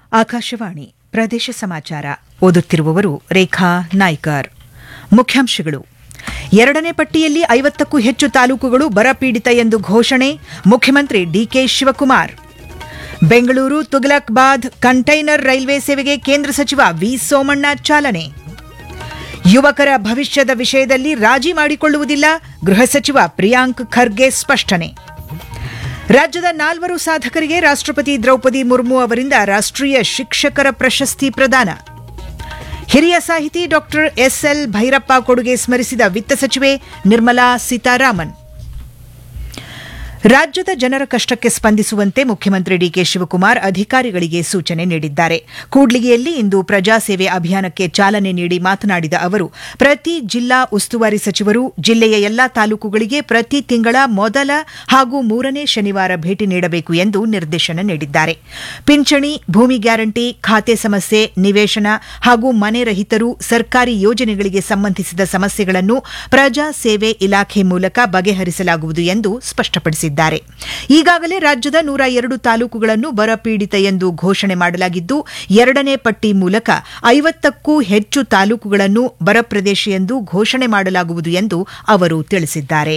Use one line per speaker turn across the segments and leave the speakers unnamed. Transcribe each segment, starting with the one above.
ಆಕಾಶವಾಣಿ ಪ್ರದೇಶ ಸಮಾಚಾರ ಓದುತ್ತಿರುವವರು ರೇಖಾ ನಾಯ್ಕರ್ ಮುಖ್ಯಾಂಶಗಳು ಎರಡನೇ ಪಟ್ಟಿಯಲ್ಲಿ ಐವತ್ತಕ್ಕೂ ಹೆಚ್ಚು ತಾಲೂಕುಗಳು ಬರಪೀಡಿತ ಎಂದು ಘೋಷಣೆ ಮುಖ್ಯಮಂತ್ರಿ DK Shivakumar Bengaluru Tughlakabad container railway ಸೇವೆಗೆ ಕೇಂದ್ರ ಸಚಿವ ವಿ ಸೋಮಣ್ಣ ಚಾಲನೆ ಯುವಕರ ಭವಿಷ್ಯದ ವಿಷಯದಲ್ಲಿ ರಾಜಿ ಮಾಡಿಕೊಳ್ಳುವುದಿಲ್ಲ ಗೃಹ ಸಚಿವ ಪ್ರಿಯಾಂಕ್ ಖರ್ಗೆ ಸ್ಪಷ್ಟನೆ ರಾಜ್ಯದ ನಾಲ್ವರು ಸಾಧಕರಿಗೆ ರಾಷ್ಟ್ರಪತಿ ದ್ರೌಪದಿ ಮುರ್ಮು ಅವರಿಂದ ರಾಷ್ಟ್ರೀಯ ಶಿಕ್ಷಕರ ಪ್ರಶಸ್ತಿ ಪ್ರದಾನ ಹಿರಿಯ ಸಾಹಿತಿ ಡಾಕ್ಟರ್ ಎಸ್ಎಲ್ ಭೈರಪ್ಪ ಕೊಡುಗೆ ಸ್ಮರಿಸಿದ ವಿತ್ತ ಸಚಿವೆ ನಿರ್ಮಲಾ ಸೀತಾರಾಮನ್ ರಾಜ್ಯದ ಜನರ ಕಷ್ಟಕ್ಕೆ ಸ್ಪಂದಿಸುವಂತೆ ಮುಖ್ಯಮಂತ್ರಿ ಡಿಕೆ ಶಿವಕುಮಾರ್ ಅಧಿಕಾರಿಗಳಿಗೆ ಸೂಚನೆ ನೀಡಿದ್ದಾರೆ ಕೂಡ್ಲಿಗಿಯಲ್ಲಿ ಇಂದು ಪ್ರಜಾಸೇವೆ ಅಭಿಯಾನಕ್ಕೆ ಚಾಲನೆ ನೀಡಿ ಮಾತನಾಡಿದ ಅವರು ಪ್ರತಿ ಜಿಲ್ಲಾ ಉಸ್ತುವಾರಿ ಸಚಿವರು ಜಿಲ್ಲೆಯ ಎಲ್ಲಾ ತಾಲೂಕುಗಳಿಗೆ ಪ್ರತಿ ತಿಂಗಳ ಮೊದಲ ಹಾಗೂ ಮೂರನೇ ಶನಿವಾರ ಭೇಟಿ ನೀಡಬೇಕು ಎಂದು ನಿರ್ದೇಶನ ನೀಡಿದ್ದಾರೆ ಪಿಂಚಣಿ ಭೂಮಿ ಗ್ಯಾರಂಟಿ ಖಾತೆ ಸಮಸ್ಯೆ ನಿವೇಶನ ಹಾಗೂ ಮನೆ ರಹಿತರು ಸರ್ಕಾರಿ ಯೋಜನೆಗಳಿಗೆ ಸಂಬಂಧಿಸಿದ ಸಮಸ್ಯೆಗಳನ್ನು ಪ್ರಜಾ ಸೇವೆ ಇಲಾಖೆ ಮೂಲಕ ಬಗೆಹರಿಸಲಾಗುವುದು ಎಂದು ಸ್ಪಷ್ಟಪಡಿಸಿದ್ದಾರೆ ಈಗಾಗಲೇ ರಾಜ್ಯದ ನೂರ ಎರಡು ತಾಲೂಕುಗಳನ್ನು ಬರಪೀಡಿತ ಎಂದು ಘೋಷಣೆ ಮಾಡಲಾಗಿದ್ದು ಎರಡನೇ ಪಟ್ಟಿ ಮೂಲಕ ಐವತ್ತಕ್ಕೂ ಹೆಚ್ಚು ತಾಲೂಕುಗಳನ್ನು ಬರಪ್ರದೇಶ ಎಂದು ಘೋಷಣೆ ಮಾಡಲಾಗುವುದು ಎಂದು ಅವರು ತಿಳಿಸಿದ್ದಾರೆ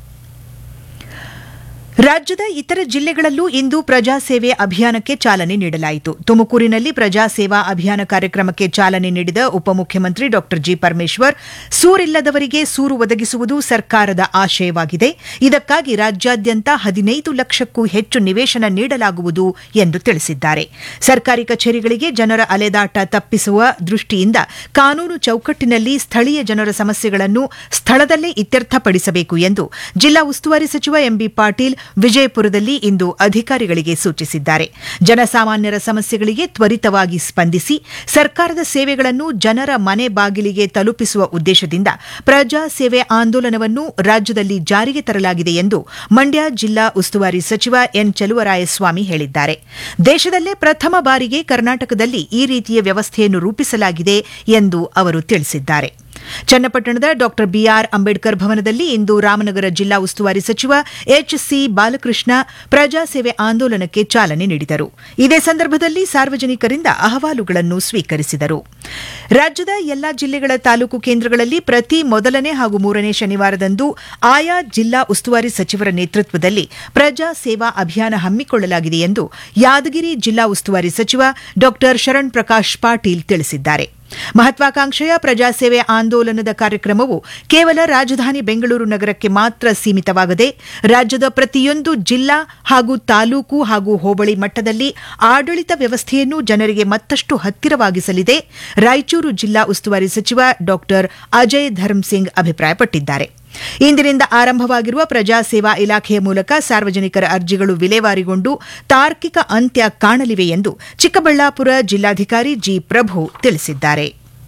ರಾಜ್ಯದ ಇತರ ಜಿಲ್ಲೆಗಳಲ್ಲೂ ಇಂದು ಪ್ರಜಾಸೇವೆ ಅಭಿಯಾನಕ್ಕೆ ಚಾಲನೆ ನೀಡಲಾಯಿತು ತುಮಕೂರಿನಲ್ಲಿ ಪ್ರಜಾಸೇವಾ ಅಭಿಯಾನ ಕಾರ್ಯಕ್ರಮಕ್ಕೆ ಚಾಲನೆ ನೀಡಿದ ಉಪಮುಖ್ಯಮಂತ್ರಿ ಡಾ ಜಿ ಪರಮೇಶ್ವರ್ ಸೂರಿಲ್ಲದವರಿಗೆ ಸೂರು ಒದಗಿಸುವುದು ಸರ್ಕಾರದ ಆಶಯವಾಗಿದೆ ಇದಕ್ಕಾಗಿ ರಾಜ್ಯಾದ್ಯಂತ ಹದಿನೈದು ಲಕ್ಷಕ್ಕೂ ಹೆಚ್ಚು ನಿವೇಶನ ನೀಡಲಾಗುವುದು ಎಂದು ತಿಳಿಸಿದ್ದಾರೆ ಸರ್ಕಾರಿ ಕಚೇರಿಗಳಿಗೆ ಜನರ ಅಲೆದಾಟ ತಪ್ಪಿಸುವ ದೃಷ್ಟಿಯಿಂದ ಕಾನೂನು ಚೌಕಟ್ಟಿನಲ್ಲಿ ಸ್ಥಳೀಯ ಜನರ ಸಮಸ್ಯೆಗಳನ್ನು ಸ್ಥಳದಲ್ಲೇ ಇತ್ಯರ್ಥಪಡಿಸಬೇಕು ಎಂದು ಜಿಲ್ಲಾ ಉಸ್ತುವಾರಿ ಸಚಿವ ಎಂಬಿ ಪಾಟೀಲ್ ವಿಜಯಪುರದಲ್ಲಿ ಇಂದು ಅಧಿಕಾರಿಗಳಿಗೆ ಸೂಚಿಸಿದ್ದಾರೆ ಜನಸಾಮಾನ್ಯರ ಸಮಸ್ಯೆಗಳಿಗೆ ತ್ವರಿತವಾಗಿ ಸ್ಪಂದಿಸಿ ಸರ್ಕಾರದ ಸೇವೆಗಳನ್ನು ಜನರ ಮನೆ ಬಾಗಿಲಿಗೆ ತಲುಪಿಸುವ ಉದ್ದೇಶದಿಂದ ಪ್ರಜಾ ಸೇವೆ ಆಂದೋಲನವನ್ನು ರಾಜ್ಯದಲ್ಲಿ ಜಾರಿಗೆ ತರಲಾಗಿದೆ ಎಂದು ಮಂಡ್ಯ ಜಿಲ್ಲಾ ಉಸ್ತುವಾರಿ ಸಚಿವ ಎನ್ ಚಲುವರಾಯಸ್ವಾಮಿ ಹೇಳಿದ್ದಾರೆ ದೇಶದಲ್ಲೇ ಪ್ರಥಮ ಬಾರಿಗೆ ಕರ್ನಾಟಕದಲ್ಲಿ ಈ ರೀತಿಯ ವ್ಯವಸ್ಥೆಯನ್ನು ರೂಪಿಸಲಾಗಿದೆ ಎಂದು ಅವರು ತಿಳಿಸಿದ್ದಾರೆ ಚನ್ನಪಟ್ಟಣದ ಡಾ ಬಿಆರ್ ಅಂಬೇಡ್ಕರ್ ಭವನದಲ್ಲಿ ಇಂದು ರಾಮನಗರ ಜಿಲ್ಲಾ ಉಸ್ತುವಾರಿ ಸಚಿವ ಎಚ್ ಸಿ ಬಾಲಕೃಷ್ಣ ಪ್ರಜಾಸೇವೆ ಆಂದೋಲನಕ್ಕೆ ಚಾಲನೆ ನೀಡಿದರು ಇದೇ ಸಂದರ್ಭದಲ್ಲಿ ಸಾರ್ವಜನಿಕರಿಂದ ಅಹವಾಲುಗಳನ್ನು ಸ್ವೀಕರಿಸಿದರು ರಾಜ್ಯದ ಎಲ್ಲಾ ಜಿಲ್ಲೆಗಳ ತಾಲೂಕು ಕೇಂದ್ರಗಳಲ್ಲಿ ಪ್ರತಿ ಮೊದಲನೇ ಹಾಗೂ ಮೂರನೇ ಶನಿವಾರದಂದು ಆಯಾ ಜಿಲ್ಲಾ ಉಸ್ತುವಾರಿ ಸಚಿವರ ನೇತೃತ್ವದಲ್ಲಿ ಪ್ರಜಾ ಸೇವಾ ಅಭಿಯಾನ ಹಮ್ಮಿಕೊಳ್ಳಲಾಗಿದೆ ಎಂದು ಯಾದಗಿರಿ ಜಿಲ್ಲಾ ಉಸ್ತುವಾರಿ ಸಚಿವ ಡಾ ಶರಣ್ ಪ್ರಕಾಶ್ ಪಾಟೀಲ್ ತಿಳಿಸಿದ್ದಾರೆ ಮಹತ್ವಾಕಾಂಕ್ಷೆಯ ಪ್ರಜಾಸೇವೆ ಆಂದೋಲನದ ಕಾರ್ಯಕ್ರಮವು ಕೇವಲ ರಾಜಧಾನಿ ಬೆಂಗಳೂರು ನಗರಕ್ಕೆ ಮಾತ್ರ ಸೀಮಿತವಾಗದೆ ರಾಜ್ಯದ ಪ್ರತಿಯೊಂದು ಜಿಲ್ಲಾ ಹಾಗೂ ತಾಲೂಕು ಹಾಗೂ ಹೋಬಳಿ ಮಟ್ಟದಲ್ಲಿ ಆಡಳಿತ ವ್ಯವಸ್ಥೆಯನ್ನು ಜನರಿಗೆ ಮತ್ತಷ್ಟು ಹತ್ತಿರವಾಗಿಸಲಿದೆ ರಾಯಚೂರು ಜಿಲ್ಲಾ ಉಸ್ತುವಾರಿ ಸಚಿವ ಡಾ ಅಜಯ್ ಧರ್ಮಸಿಂಗ್ ಅಭಿಪ್ರಾಯಪಟ್ಟಿದ್ದಾರೆ ಇಂದಿನಿಂದ ಆರಂಭವಾಗಿರುವ ಪ್ರಜಾಸೇವಾ ಇಲಾಖೆಯ ಮೂಲಕ ಸಾರ್ವಜನಿಕರ ಅರ್ಜಿಗಳು ವಿಲೇವಾರಿಗೊಂಡು ತಾರ್ಕಿಕ ಅಂತ್ಯ ಕಾಣಲಿವೆ ಎಂದು ಚಿಕ್ಕಬಳ್ಳಾಪುರ ಜಿಲ್ಲಾಧಿಕಾರಿ ಜಿ ಪ್ರಭು ತಿಳಿಸಿದ್ದಾರೆ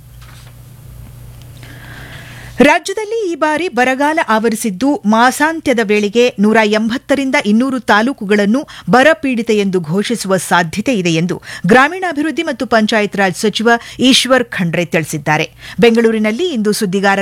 ರಾಜ್ಯದಲ್ಲಿ ಈ ಬಾರಿ ಬರಗಾಲ ಆವರಿಸಿದ್ದು ಮಾಸಾಂತ್ಯದ ವೇಳೆಗೆ ನೂರ ಎಂಬತ್ತರಿಂದ ಇನ್ನೂರು ತಾಲೂಕುಗಳನ್ನು ಬರಪೀಡಿತ ಎಂದು ಘೋಷಿಸುವ ಸಾಧ್ಯತೆ ಇದೆ ಎಂದು ಗ್ರಾಮೀಣಾಭಿವೃದ್ಧಿ ಮತ್ತು ಪಂಚಾಯತ್ ರಾಜ್ ಸಚಿವ ಈಶ್ವರ್ ಖಂಡ್ರೆ ತಿಳಿಸಿದ್ದಾರೆ ಬೆಂಗಳೂರಿನಲ್ಲಿ ಇಂದು ಸುದ್ದಿಗಾರರ